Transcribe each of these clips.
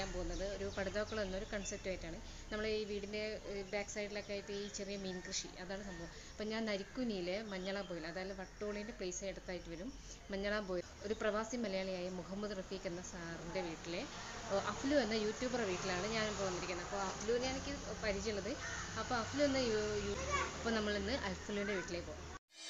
ചെയ്യാൻ പോകുന്നത് ഒരു പടുതാക്കുളം എന്നൊരു കൺസെപ്റ്റുമായിട്ടാണ് നമ്മൾ ഈ വീടിൻ്റെ ബാക്ക് സൈഡിലൊക്കെ ആയിട്ട് ഈ ചെറിയ മീൻ കൃഷി അതാണ് സംഭവം അപ്പം ഞാൻ നരിക്കുനിയിലെ മഞ്ഞളാംപോയിൽ അതായത് വട്ടോളിൻ്റെ പ്ലേസ് അടുത്തായിട്ട് വരും മഞ്ഞളാംപോയിൽ ഒരു പ്രവാസി മലയാളിയായ മുഹമ്മദ് റഫീഖ് എന്ന സാറിൻ്റെ വീട്ടിലെ ഓ, അഫ്ലു എന്ന യൂട്യൂബർ വീട്ടിലാണ് ഞാനിപ്പോൾ വന്നിരിക്കുന്നത് അപ്പോൾ അഫ്ലുവിനെ എനിക്ക് പരിചയമുള്ളത് അപ്പോൾ അഫ്ലു എന്ന യൂ യൂ അപ്പോൾ നമ്മളിന്ന് അഫ്ലുവിൻ്റെ വീട്ടിലേക്ക് പോകും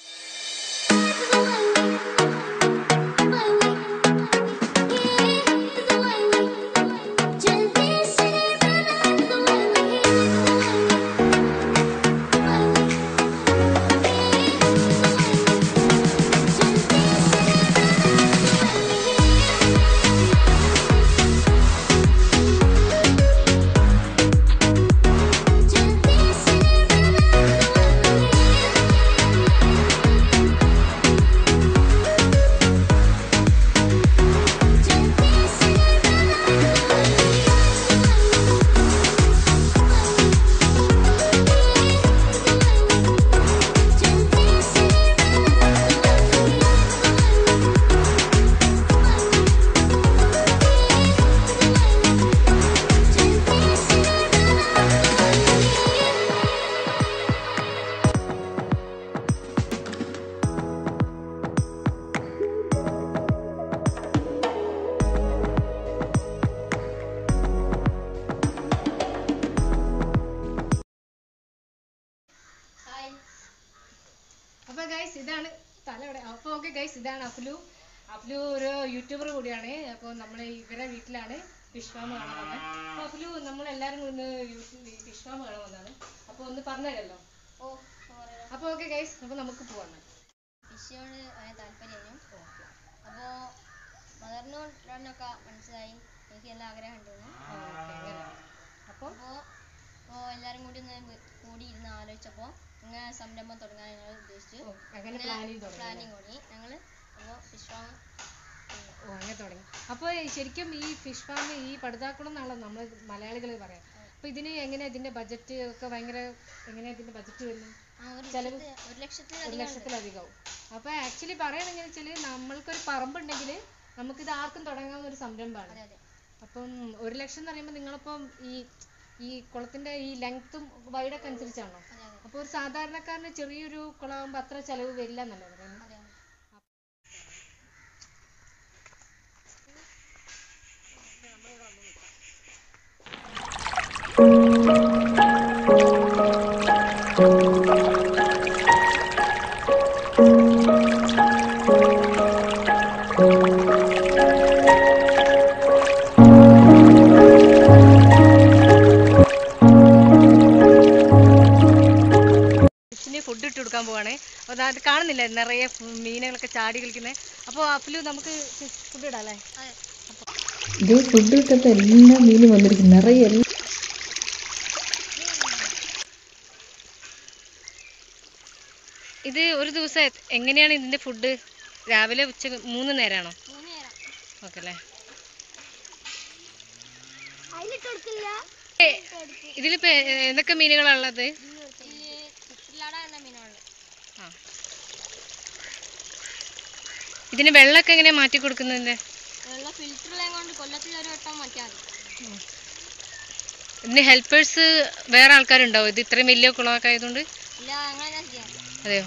അപ്പോൾ ഗൈസ് ഇതാണ് തല ഇവിടെ അപ്പോൾ ഓക്കെ ഗൈസ് ഇതാണ് അഫ്ലു അഫ്ലു ഒരു യൂട്യൂബർ കൂടിയാണ് അപ്പോൾ നമ്മൾ ഇവരെ വീട്ടിലാണ് ഫിഷ് ഫാം കാണാൻ വന്നത് അപ്പോൾ അഫ്ലു നമ്മൾ എല്ലാവരും കൂടി ഒന്ന് ഫിഷ് ഫാം കാണാൻ വന്നതാണ് അപ്പോൾ ഒന്ന് പറഞ്ഞുതരല്ലോ ഓ പറയാം അപ്പോൾ ഓക്കെ ഗൈസ് അപ്പോൾ നമുക്ക് പോവാം ഫിഷിനോട് ഭയങ്കര താല്പര്യമായിരുന്നു അപ്പോൾ മദറിനോടൊക്കെ മനസ്സിലായി എനിക്ക് നല്ല ആഗ്രഹം ഉണ്ടായിരുന്നു ഓക്കെ അങ്ങനെ അപ്പോൾ അപ്പോൾ അപ്പോൾ എല്ലാവരും കൂടി ഒന്ന് വി- കൂടി ഇരുന്ന് ആലോചിച്ചപ്പോൾ ഇങ്ങനെ സംരംഭം തുടങ്ങാൻ ഞങ്ങൾ ഉദ്ദേശിച്ചു അങ്ങനെ പ്ലാൻ ചെയ്ത് തുടങ്ങി പ്ലാനിങ് തുടങ്ങി ഞങ്ങൾ അപ്പോൾ ഫിഷ് ഫാം ഓ അങ്ങനെ തുടങ്ങി അപ്പോൾ ശരിക്കും ഈ ഫിഷ് ഫാം ഈ പടുതാക്കുളം എന്നാണല്ലോ നമ്മൾ മലയാളികൾ പറയാം അപ്പോൾ ഇതിന് എങ്ങനെ ഇതിന്റെ ബജറ്റ് ഒക്കെ ഭയങ്കര എങ്ങനെയാ ഇതിന്റെ ബജറ്റ് വരുന്നത് ആ ഒരു ചെലവ്? ലക്ഷത്തി ഒരു ലക്ഷത്തിൽ ഒരു ലക്ഷത്തിലധികവും അപ്പൊ ആക്ച്വലി പറയണെങ്കിൽ വെച്ചാല് നമ്മൾക്കൊരു പറമ്പുണ്ടെങ്കിൽ നമുക്കിത് ആർക്കും തുടങ്ങാവുന്ന ഒരു സംരംഭമാണ് അതെ അതെ അപ്പം ഒരു ലക്ഷം എന്ന് പറയുമ്പോൾ നിങ്ങളിപ്പം ഈ ഈ കുളത്തിന്റെ ഈ ലെങ്ത്തും വൈഡൊക്കെ അനുസരിച്ചാണോ അതെ അതെ അപ്പോൾ ഒരു സാധാരണക്കാരന് ചെറിയൊരു കുളമാകുമ്പോൾ അത്ര ചെലവ് വരില്ല എന്നല്ലേ പറയുന്നത് അതെ അതെ ഫിഷിന് ഫുഡ് ഇട്ട് കൊടുക്കാൻ പോവാണ് അപ്പോൾ അത് കാണുന്നില്ല നിറയെ ഫു- മീനുകളൊക്കെ ചാടി കളിക്കുന്നത് അപ്പോൾ അഫ്ലു നമുക്ക് ഫുഡ് ഇടാം അല്ലേ അതെ ഇത് ഫുഡ് ഇട്ടപ്പോൾ എല്ലാ മീനും വന്നിരിക്കും നിറയെ എല്ലാ ഇത് ഒരു ദിവസം എ- എങ്ങനെയാണ് ഇതിന്റെ ഫുഡ് രാവിലെ ഉച്ച മൂന്ന് നേരമാണോ മൂന്ന് നേരം ഓക്കെ അല്ലേ അതിലിട്ട് കൊടുക്കില്ല ഇതിലിപ്പോ എ- എന്തൊക്കെ മീനുകളാണ് ഉള്ളത് ഈ കുപ്പിലാട എന്ന മീനുള്ളത് ആ ഇതിന് വെള്ളമൊക്കെ എങ്ങനെയാ മാറ്റി കൊടുക്കുന്നതിന്റെ വെള്ളം ഫിൽറ്ററിലെ കൊണ്ട് കൊല്ലത്തിൽ ഒരു വട്ടം മാറ്റിയാൽ മതി ഇതിന് ഹെൽപ്പേഴ്സ് വേറെ ആൾക്കാരുണ്ടാവും ഇത് ഇത്രയും വലിയ കുളമൊക്കെ ആയതുകൊണ്ട് ഇല്ല ഞങ്ങൾ ഞാൻ ചെയ്യാം അതെയോ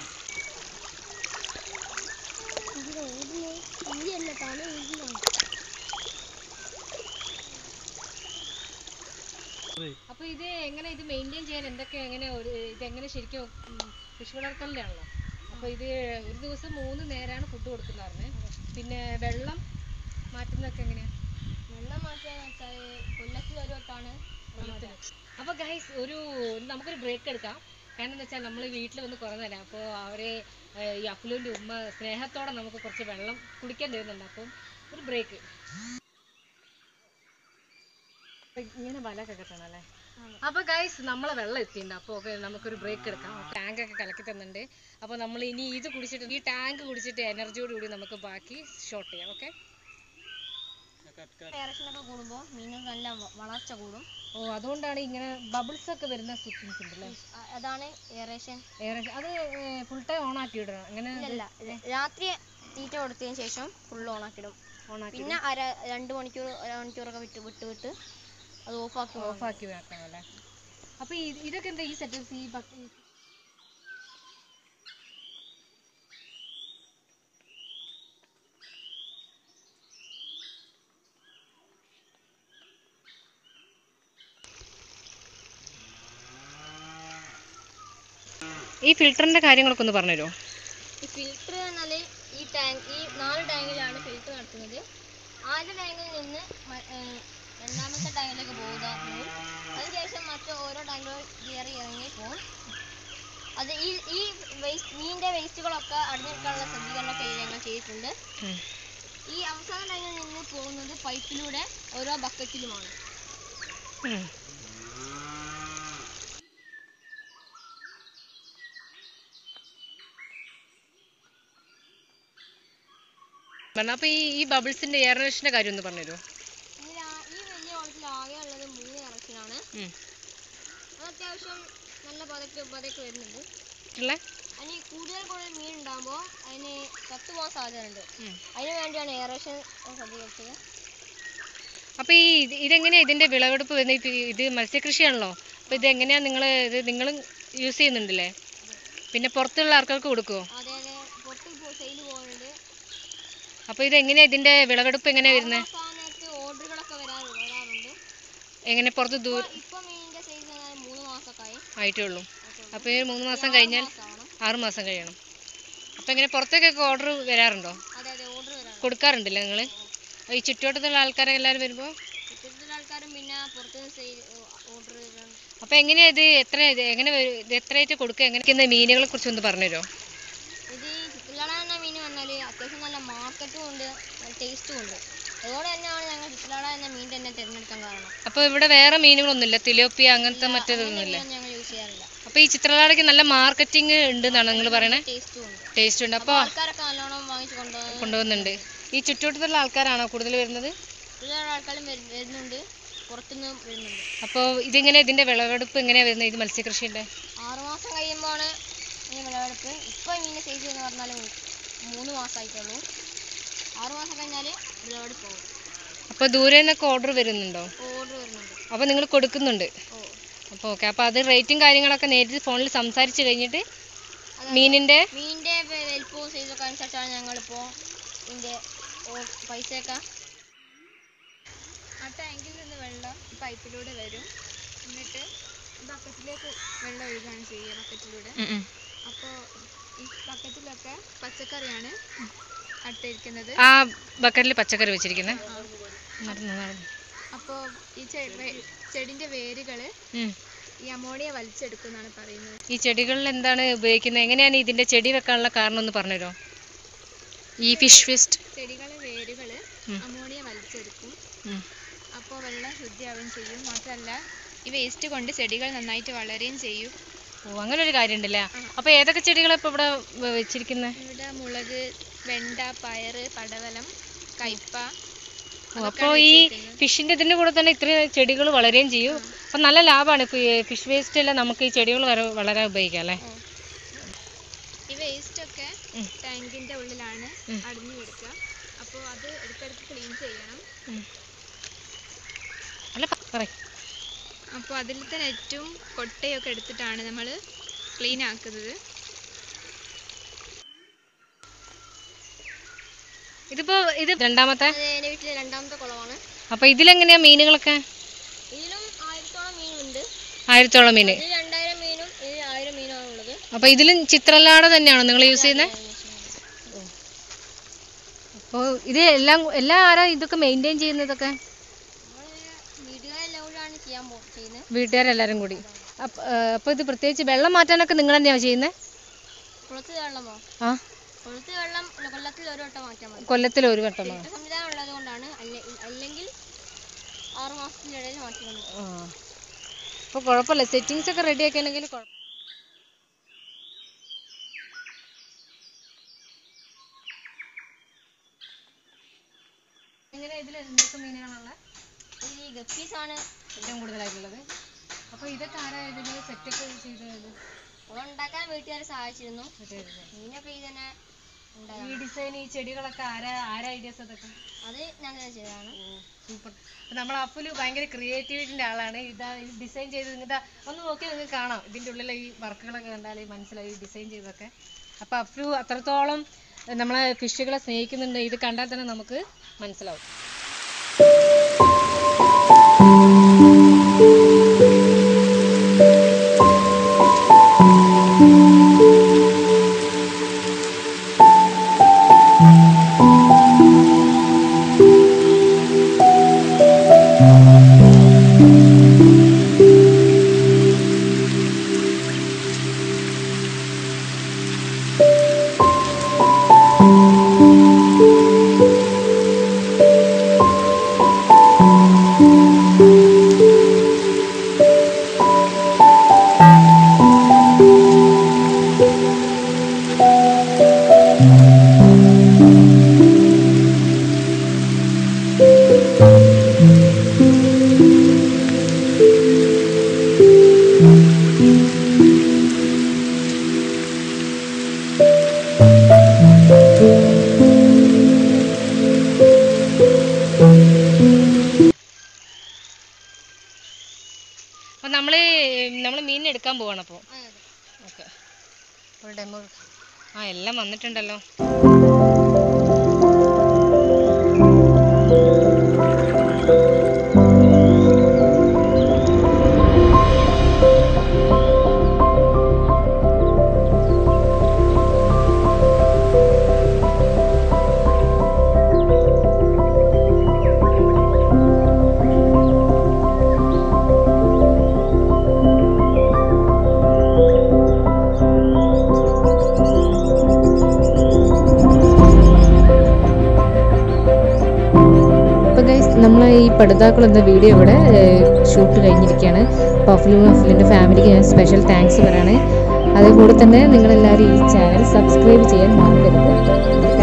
അപ്പൊ ഇത് എങ്ങനെ ഇത് മെയിൻറ്റെയിൻ ചെയ്യാൻ എന്തൊക്കെ എങ്ങനെ ഒരു ഇത് എങ്ങനെ ശരിക്കും ഫിഷ് വളർത്തലിലാണല്ലോ അപ്പൊ ഇത് ഒരു ദിവസം മൂന്ന് നേരമാണ് ഫുഡ് കൊടുക്കുന്നതാണ് പിന്നെ വെള്ളം മാറ്റുന്നതൊക്കെ എങ്ങനെയാ വെള്ളം മാറ്റിയാന്ന് വെച്ചാൽ കൊല്ലത്തിൽ ഒരു വട്ടമാണ് അപ്പൊ ഗൈസ് ഒരു നമുക്കൊരു ബ്രേക്ക് എടുക്കാം കാരണം എന്താ വെച്ചാൽ നമ്മൾ വീട്ടിൽ വന്ന് കുറേ നേരം അപ്പോൾ അവരെ ഏഹ്, ഈ അഫ്ലുവിൻ്റെ ഉമ്മ സ്നേഹത്തോടെ നമുക്ക് കുറച്ച് വെള്ളം കുടിക്കാൻ തരുന്നുണ്ട് അപ്പം ഒരു ബ്രേക്ക് ഇങ്ങനെ വലൊക്കെ കെട്ടണം അല്ലേ അപ്പൊ ഗൈസ് നമ്മളെ വെള്ളം എത്തിയിട്ടുണ്ട് അപ്പോൾ ഓക്കെ നമുക്കൊരു ബ്രേക്ക് എടുക്കാം ടാങ്ക് ഒക്കെ കലക്കി തന്നിട്ടുണ്ട് അപ്പോൾ നമ്മൾ ഇനി ഇത് കുടിച്ചിട്ട് ഈ ടാങ്ക് കുടിച്ചിട്ട് എനർജിയോട് കൂടി നമുക്ക് ബാക്കി ഷോട്ട് ചെയ്യാം ഓക്കെ ഡയറക്ഷനൊക്കെ കൂടുമ്പോൾ മീനുകൾ നല്ല വ- വളർച്ച കൂടും ഓ അതുകൊണ്ടാണ് ഇങ്ങനെ ബബിൾസ് ഒക്കെ വരുന്ന സ്വിച്ചിങ്സ് ഉണ്ടല്ലേ അ- അതാണ് എയറേഷൻ ഏറെ അത് ഫുൾ ടൈം ഓൺ ആക്കി ഇടണം അങ്ങനെ ഇല്ലല്ല രാത്രി തീറ്റ കൊടുത്തതിന് ശേഷം ഫുൾ ഓൺ ആക്കിയിടും ഓണാക്കി പിന്നെ അര രണ്ട് മണിക്കൂർ അര മണിക്കൂറൊക്കെ വിട്ട് വിട്ട് വിട്ട് അത് ഓഫാക്കി ഓഫാക്കി വെക്കണം അല്ലേ അപ്പൊ ഇത് ഇതൊക്കെ എന്താ ഈ സെറ്റപ്സ് ഈ ബക്ക ഈ ഫിൽറ്ററിന്റെ കാര്യങ്ങളൊക്കെ ഒന്ന് പറഞ്ഞുതരുമോ ഈ ഫിൽറ്റർ എന്നാൽ ഈ ടാങ്ക് ഈ നാല് ടാങ്കിലാണ് ഫിൽറ്റർ നടത്തുന്നത് ആദ്യ ടാങ്കിൽ നിന്ന് മ- ഏർ രണ്ടാമത്തെ ടാങ്കിലേക്ക് പോകുക പോകും അതിനുശേഷം മറ്റ് ഓരോ ടാങ്കുകൾ കയറി ഇറങ്ങി പോകും അത് ഈ ഈ വേസ്റ്റ് മീനിന്റെ വേസ്റ്റുകളൊക്കെ അടിഞ്ഞെടുക്കാനുള്ള സജ്ജീകരണമൊക്കെ ഞങ്ങൾ ചെയ്തിട്ടുണ്ട് ഉം. ഈ അവസാന ടാങ്കിൽ നിന്ന് പോകുന്നത് പൈപ്പിലൂടെ ഓരോ ബക്കറ്റിലുമാണ് ഉം. പറഞ്ഞ അപ്പൊ ഈ ഈ ബബിൾസിന്റെ എയറേഷന്റെ കാര്യം ഒന്ന് പറഞ്ഞുതരുമോ ഇതിൽ ആ- ഈ വലിയ കുളത്തിൽ ആകെ ഉള്ളത് മൂന്ന് ഇറച്ചിനാണ് ഉം. അത് അത്യാവശ്യം നല്ല പതക്ക് പതക്ക് വരുന്നുണ്ട് അല്ലേ അതിന് കൂടുതൽ കൂടുതൽ മീൻ ഉണ്ടാകുമ്പോൾ അതിന് ചത്തുപോകാൻ സാധ്യതയുണ്ട് ഉം. അതിന് വേണ്ടിയാണ് എയറേഷൻ സജ്ജീകരിച്ചത് അപ്പൊ ഈ ഇത് ഇതെങ്ങനെയാ ഇതിന്റെ വിളവെടുപ്പ് വരുന്നത് ഇപ്പൊ ഇത് മത്സ്യകൃഷിയാണല്ലോ അപ്പൊ ഇത് എങ്ങനെയാ നിങ്ങൾ ഇത് നിങ്ങൾ യൂസ് ചെയ്യുന്നുണ്ടല്ലേ പിന്നെ പുറത്തുള്ള ആൾക്കാർക്ക് കൊടുക്കുവോ അതായത് പുറത്ത് സെയിൽ പോകുന്നുണ്ട് അപ്പൊ ഇത് എങ്ങനെയാ ഇതിന്റെ വിളവെടുപ്പ് എങ്ങനെയാ വരുന്നത് അവസാനത്ത് ഓർഡറുകളൊക്കെ വരാ വരാറുണ്ട് എങ്ങനെ പുറത്ത് ദൂ ഇപ്പൊ മീനിന്റെ സൈസ് മൂന്ന് മാസമൊക്കെ ആയി ആയിട്ടേ ഉള്ളൂ ആയിട്ടുള്ളൂ. അപ്പൊ ഈ മൂന്ന് മാസം ആറ് കഴിഞ്ഞാൽ മാസമാവണം. ആറ് മാസം കഴിയണം അപ്പൊ എങ്ങനെ പുറത്തേക്കൊക്കെ ഓർഡർ വരാറുണ്ടോ അതെ അതെ ഓർഡർ വരാറുണ്ട് കൊടുക്കാറുണ്ടല്ലേ നിങ്ങൾ ഈ ചുറ്റുവട്ടത്തുള്ള ആൾക്കാരെ എല്ലാവരും വരുമ്പോൾ ഇത്തരത്തിലുള്ള ആൾക്കാരും പിന്നെ പുറത്തുനിന്ന് സെയിൽ ഓർഡർ വരാറുണ്ട് അപ്പൊ എങ്ങനെയാ ഇത് എത്ര ഇത് എങ്ങനെ വരും? ഇത് എത്രയായിട്ട് കൊടുക്കുക എങ്ങനെ മീനുകളെ കുറിച്ച് ഒന്ന് പറഞ്ഞുതരുമോ ഇത് ചിത്തലട എന്ന മീൻ പറഞ്ഞാൽ അത്യാവശ്യം നല്ല മാർക്കറ്റും ഉണ്ട് നല്ല ടേസ്റ്റും ഉണ്ട് അതുകൊണ്ട് തന്നെയാണ് ഞങ്ങൾ ചിത്തലട എന്ന മീൻ തന്നെ തിരഞ്ഞെടുക്കാൻ കാരണം അപ്പൊ ഇവിടെ വേറെ മീനുകളൊന്നുമില്ല തിലോപ്പിയ അങ്ങനത്തെ മറ്റേതൊന്നുമില്ല മീൻ ഞങ്ങൾ യൂസ് ചെയ്യാറില്ല അപ്പൊ ഈ ചിത്രലാടയ്ക്ക് നല്ല മാർക്കറ്റിംഗ് ഉണ്ട് എന്നാണ് നിങ്ങൾ പറയണേ ടേസ്റ്റും ഉണ്ട് ടേസ്റ്റ് ഉണ്ട് അപ്പൊ ആൾക്കാരൊക്കെ നല്ലോണം വാങ്ങിച്ച് കൊണ്ടുപോകും കൊണ്ടുപോകുന്നുണ്ട് ഈ ചുറ്റുവട്ടത്തുള്ള ആൾക്കാരാണോ കൂടുതൽ വരുന്നത് ചിത്തലട ആൾക്കാരും വരു- വരുന്നുണ്ട് പുറത്തുനിന്ന് വരുന്നുണ്ട് അപ്പോൾ ഇതിങ്ങനെ ഇതിന്റെ വിളവെടുപ്പ് എങ്ങനെയാ വരുന്നത് ഇത് മത്സ്യകൃഷിന്റെ ആറുമാസം കഴിയുമ്പോഴാണ് ഈ വിളവെടുപ്പ് ഇപ്പം മീനിൻ്റെ സൈസ് എന്ന് പറഞ്ഞാൽ മൂന്ന് മാസമായിട്ടുള്ളൂ ആറുമാസം കഴിഞ്ഞാൽ വിളവെടുപ്പ് പോകും അപ്പൊ ദൂരെ നിന്നൊക്കെ ഓർഡർ വരുന്നുണ്ടോ ഓർഡർ വരുന്നുണ്ട് അപ്പൊ നിങ്ങൾ കൊടുക്കുന്നുണ്ട് ഓ അപ്പോൾ ഓക്കെ അപ്പോൾ അത് റേറ്റും കാര്യങ്ങളൊക്കെ നേരിട്ട് ഫോണിൽ സംസാരിച്ച് കഴിഞ്ഞിട്ട് അതെ. മീനിന്റെ മീനിൻ്റെ വലിപ്പവും സൈസൊക്കെ അനുസരിച്ചാണ് ഞങ്ങളിപ്പോൾ ഇതിൻ്റെ പൈസയൊക്കെ ആ ടാങ്കിൽ നിന്ന് വെള്ളം പൈപ്പിലൂടെ വരും എന്നിട്ട് ബക്കറ്റിലേക്ക് വെള്ളം ഒഴുകുകയാണ് ചെയ്യുക ബക്കറ്റിലൂടെ അപ്പോൾ ഈ ബക്കറ്റിലൊക്കെ പച്ചക്കറിയാണ് അട്ടിരിക്കുന്നത് ആ ബക്കറ്റിൽ പച്ചക്കറി വെച്ചിരിക്കുന്നത് നടന്നു നടന്നു അപ്പോൾ ഈ ചെ- വേ- ചെടിൻ്റെ വേരുകൾ ഉം. ഈ അമോണിയ വലിച്ചെടുക്കുമെന്നാണ് പറയുന്നത് ഈ ചെടികളിൽ എന്താണ് ഉപയോഗിക്കുന്നത് എങ്ങനെയാണ് ഇതിന്റെ ചെടി വെക്കാനുള്ള കാരണം ഒന്ന് പറഞ്ഞുതരോ ഈ ഫിഷ് വേസ്റ്റ് ചെടികളെ വേരുകൾ ഉം. അമോണിയ വലിച്ചെടുക്കും അപ്പോൾ വെള്ളം ശുദ്ധിയാവുകയും ചെയ്യും മാത്രമല്ല ഈ വേസ്റ്റ് കൊണ്ട് ചെടികൾ നന്നായിട്ട് വളരുകയും ചെയ്യും ഓ അങ്ങനെ ഒരു കാര്യം ഉണ്ടല്ലേ അപ്പൊ ഏതൊക്കെ ചെടികളാണ് ഇപ്പൊ ഇവിടെ വെച്ചിരിക്കുന്നത് ഇവിടെ മുളക് വെണ്ട പയറ് പടവലം കയ്പ ഓ അപ്പോൾ ഈ ഫിഷിന്റെ ഇതിന്റെ കൂടെ തന്നെ ഇത്രയും ചെടികൾ വളരുകയും ചെയ്യും അപ്പൊ നല്ല ലാഭമാണ് ഫിഷ് വേസ്റ്റ് എല്ലാം നമുക്ക് ഈ ചെടികൾ വര- വളരാൻ ഉപയോഗിക്കാം അല്ലേ ഈ വേസ്റ്റ് ഒക്കെ ഉം. ടാങ്കിന്റെ ഉള്ളിലാണ് ഉം. അടിഞ്ഞു കൊടുക്കുക അപ്പോൾ അത് ഇടയ്ക്കിടയ്ക്ക് ക്ലീൻ ചെയ്യണം അല്ല പറയ് അപ്പോൾ അതിലത്തെ നെറ്റും കൊട്ടയും ഒക്കെ എടുത്തിട്ടാണ് നമ്മൾ ക്ലീൻ ആക്കുന്നത് ഇതിപ്പോ ഇത് രണ്ടാമത്തെ അത് എൻ്റെ വീട്ടിലെ രണ്ടാമത്തെ കുളമാണ് അപ്പൊ ഇതിലെങ്ങനെയാ മീനുകളൊക്കെ ഇതിലും ആയിരത്തോളം മീനുണ്ട് ആയിരത്തോളം മീന് ഇതിൽ രണ്ടായിരം മീനും ഇതിൽ ആയിരം മീനുമാണ് ഉള്ളത് അപ്പൊ ഇതിലും ചിത്രലാട തന്നെയാണോ നിങ്ങൾ യൂസ് ചെയ്യുന്നത് അപ്പോൾ ഇത് എല്ലാം എല്ലാം ആരാ ഇതൊക്കെ മെയിൻറ്റെയിൻ ചെയ്യുന്നതൊക്കെ നമ്മൾ വീടുകളിലെല്ലാം ചെയ്യാൻ പോ ചെയ്യുന്നത് വീട്ടുകാരെല്ലാരും കൂടി അപ്പ- ആ, അപ്പൊ ഇത് പ്രത്യേകിച്ച് വെള്ളം മാറ്റാനൊക്കെ നിങ്ങൾ തന്നെയാ ചെയ്യുന്നത് കുളത്തിൽ വെള്ളമോ ആ കുളത്തിൽ വെള്ളം കൊല്ലത്തിൽ ഒരു വട്ടം മാറ്റാൻ മതി കൊല്ലത്തിൽ ഒരു വട്ടമാണ് ഫിൽറ്റർ സംവിധാനം ഉള്ളത് കൊണ്ടാണ് അല്ലെ- അല്ലെങ്കിൽ ആറ് മാസത്തിനിടയിൽ മാറ്റുന്നത് ആ അപ്പോൾ കുഴപ്പമില്ല സെറ്റിങ്സ് ഒക്കെ റെഡി ആക്കിയാണെങ്കിൽ കുഴപ്പം എങ്ങനെ ഇതിൽ എന്തൊക്കെ മീനുകളാണ് ഇതിൽ ഈ ഗപ്പീസ് ആണ് ഏറ്റവും കൂടുതലായിട്ടുള്ളത് അപ്പോൾ ഇതൊക്കെ ആരാ ഇതിൽ സെറ്റൊക്കെ ചെയ്തത് അത് ഉണ്ടാക്കാൻ വീട്ടുകാർ സഹായിച്ചിരുന്നു മീനൊക്കെ ഇത് തന്നെ ഉണ്ടായതാണ് ഈ ഡിസൈൻ ഈ ചെടികളൊക്കെ ആരാ ആരാ ഐഡിയാസ് അതൊക്കെ അത് ഞാൻ തന്നെ ചെയ്തതാണ് സൂപ്പർ നമ്മൾ അഫുല് ഭയങ്കര ക്രിയേറ്റിവിറ്റിന്റെ ആളാണ് ഇതാ ഡിസൈൻ ചെയ്ത് ഇതാ ഒന്ന് നോക്കി നിങ്ങൾക്ക് കാണാം ഇതിന്റെ ഉള്ളിലെ ഈ വർക്കുകളൊക്കെ കണ്ടാൽ മനസ്സിലായി ഡിസൈൻ ചെയ്തൊക്കെ അപ്പൊ അഫ്ലു അത്രത്തോളം നമ്മളെ ഫിഷുകളെ സ്നേഹിക്കുന്നുണ്ട് ഇത് കണ്ടാൽ തന്നെ നമുക്ക് മനസ്സിലാവും അപ്പൊ നമ്മള് നമ്മള് മീനിനെ എടുക്കാൻ പോവാണ് അപ്പോൾ ഓക്കെ അപ്പോൾ ഡെമോ ആ എല്ലാം വന്നിട്ടുണ്ടല്ലോ അപ്പോൾ ഗൈസ് നമ്മൾ ഈ പടുതാക്കൾ എന്ന വീഡിയോ ഇവിടെ ഷൂട്ട് കഴിഞ്ഞിരിക്കുകയാണ് അപ്പോൾ അഫ്ലും അഫ്ലിൻ്റെ ഫാമിലിക്ക് ഞാൻ സ്പെഷ്യൽ താങ്ക്സ് പറയാണ് അതേപോലെ തന്നെ നിങ്ങളെല്ലാവരും ഈ ചാനൽ സബ്സ്ക്രൈബ് ചെയ്യാൻ മറക്കരുത്